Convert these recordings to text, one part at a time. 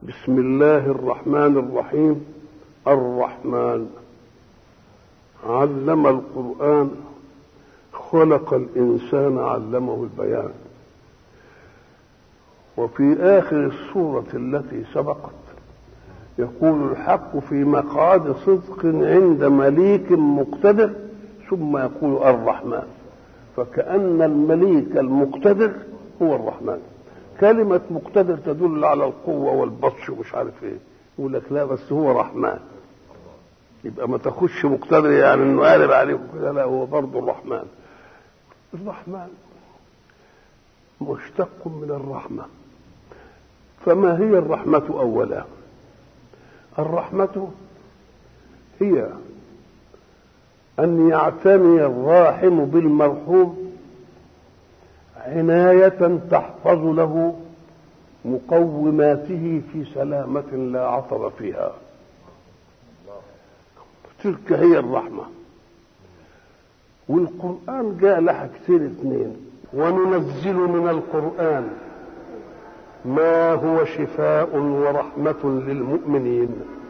بسم الله الرحمن الرحيم الرحمن علم القرآن خلق الإنسان علمه البيان وفي آخر السورة التي سبقت يقول الحق في مقعد صدق عند مليك مقتدر ثم يقول الرحمن فكأن المليك المقتدر هو الرحمن كلمة مقتدر تدل على القوة والبطش ومش عارف ايه يقول لك لا بس هو رحمن يبقى ما تخش مقتدر يعني انه قالب عليكم كده لا هو برضه الرحمن الرحمن مشتق من الرحمة فما هي الرحمة أولا الرحمة هي أن يعتني الراحم بالمرحوم عناية تحفظ له مقوماته في سلامة لا عطب فيها تلك هي الرحمة والقرآن جاء لها كتير اثنين وننزل من القرآن ما هو شفاء ورحمة للمؤمنين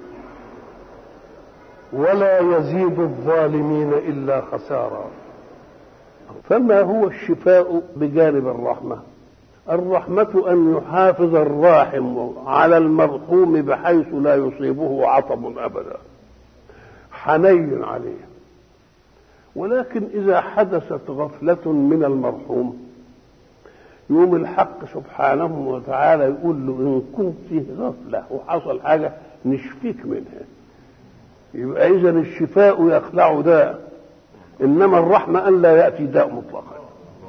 ولا يزيد الظالمين إلا خسارا فما هو الشفاء بجانب الرحمة الرحمة أن يحافظ الراحم على المرحوم بحيث لا يصيبه عطب أبدا حنين عليه ولكن إذا حدثت غفلة من المرحوم يوم الحق سبحانه وتعالى يقول له إن كنت غفلة وحصل حاجة نشفيك منها يبقى إذا الشفاء يخلع داء إنما الرحمة أن لا يأتي داء مطلقا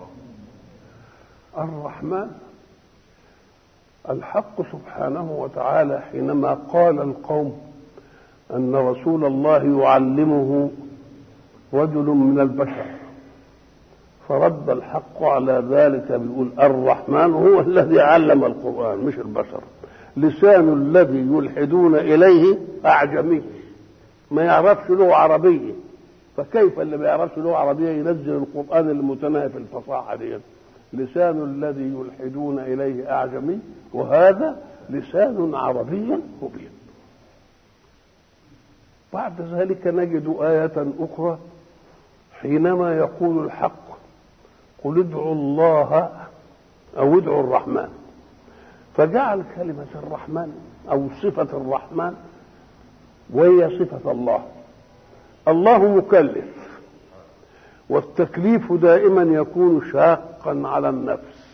الرحمن الحق سبحانه وتعالى حينما قال القوم أن رسول الله يعلمه رجل من البشر فرد الحق على ذلك بيقول الرحمن هو الذي علم القرآن مش البشر لسان الذي يلحدون إليه أعجمي ما يعرفش له عربية فكيف اللي ما يعرفش له عربية ينزل القرآن المتناهي في الفصاحة دي لسان الذي يلحدون إليه أعجمي وهذا لسان عربي مبين بعد ذلك نجد آية أخرى حينما يقول الحق قل ادعوا الله أو ادعوا الرحمن فجعل كلمة الرحمن أو صفة الرحمن وهي صفة الله الله مكلف والتكليف دائما يكون شاقا على النفس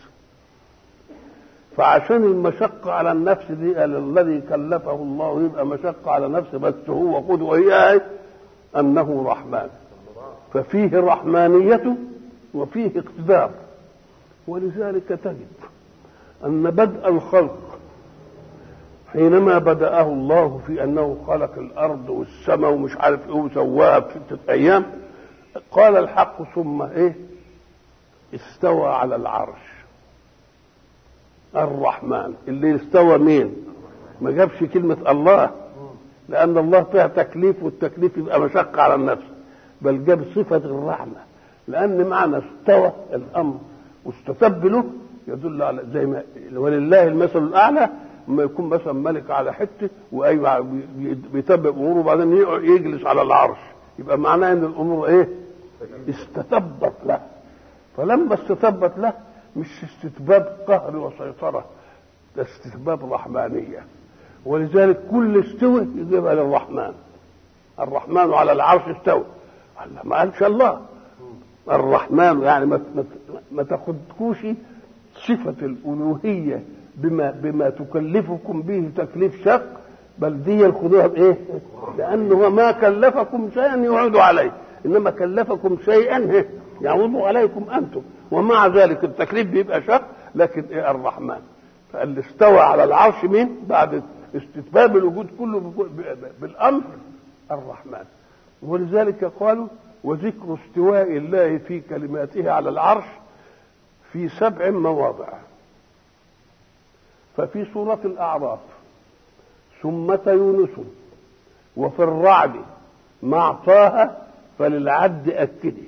فعشان المشقة على النفس دي الذي كلفه الله يبقى مشقة على نفسه بس هو قدوة هي أنه رحمن ففيه رحمانية وفيه اقتدار ولذلك تجد أن بدء الخلق حينما بدأه الله في أنه خلق الأرض والسماء ومش عارف إيه وسواها في ستة أيام قال الحق ثم إيه استوى على العرش الرحمن اللي استوى مين ما جابش كلمة الله لأن الله فيها تكليف والتكليف يبقى مشقة على النفس بل جاب صفة الرحمة لأن معنى استوى الأمر واستتب له يدل على زي ما ولله المثل الأعلى لما يكون مثلا ملك على حته وايوه بيتبع اموره وبعدين يجلس على العرش يبقى معناه ان الامور ايه؟ استتبت له فلما استتبت له مش استتباب قهر وسيطره ده استتباب رحمانيه ولذلك كل استوى يجيبها للرحمن الرحمن على العرش استوى ما قالش الله الرحمن يعني ما, ما تاخدكوش صفه الالوهيه بما بما تكلفكم به تكليف شق بل دي خذوها بايه؟ لانه ما كلفكم شيئا يعود عليه انما كلفكم شيئا يعود عليكم انتم ومع ذلك التكليف بيبقى شق لكن ايه الرحمن فاللي استوى على العرش مين؟ بعد استتباب الوجود كله بالامر الرحمن ولذلك قالوا وذكر استواء الله في كلماته على العرش في سبع مواضع ففي سورة الأعراف ثمة يونس وفي الرعد مع طه فللعد أكدي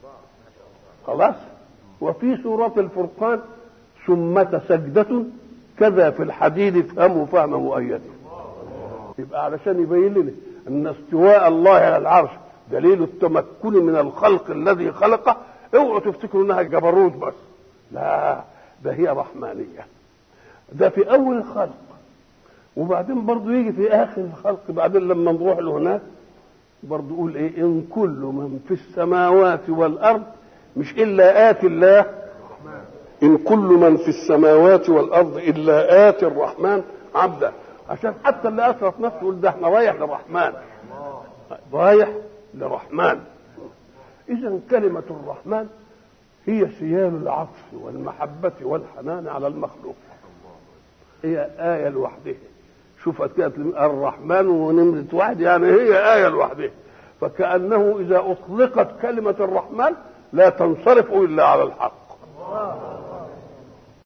خلاص وفي سورة الفرقان ثمة سجدة كذا في الحديد افهموا فهم مؤيد يبقى علشان يبين لنا ان استواء الله على العرش دليل التمكن من الخلق الذي خلقه اوعوا تفتكروا انها جبروت بس لا ده هي رحمانيه ده في اول الخلق وبعدين برضه يجي في اخر الخلق بعدين لما نروح له هناك برضه يقول ايه ان كل من في السماوات والارض مش الا اتي الله ان كل من في السماوات والارض الا اتي الرحمن عبدا عشان حتى اللي اسرف نفسه يقول ده احنا رايح للرحمن رايح لرحمن اذا كلمه الرحمن هي سيال العطف والمحبه والحنان على المخلوق هي ايه لوحدها شوف كده الرحمن ونمرة واحد يعني هي آية لوحدها فكأنه إذا أطلقت كلمة الرحمن لا تنصرف إلا على الحق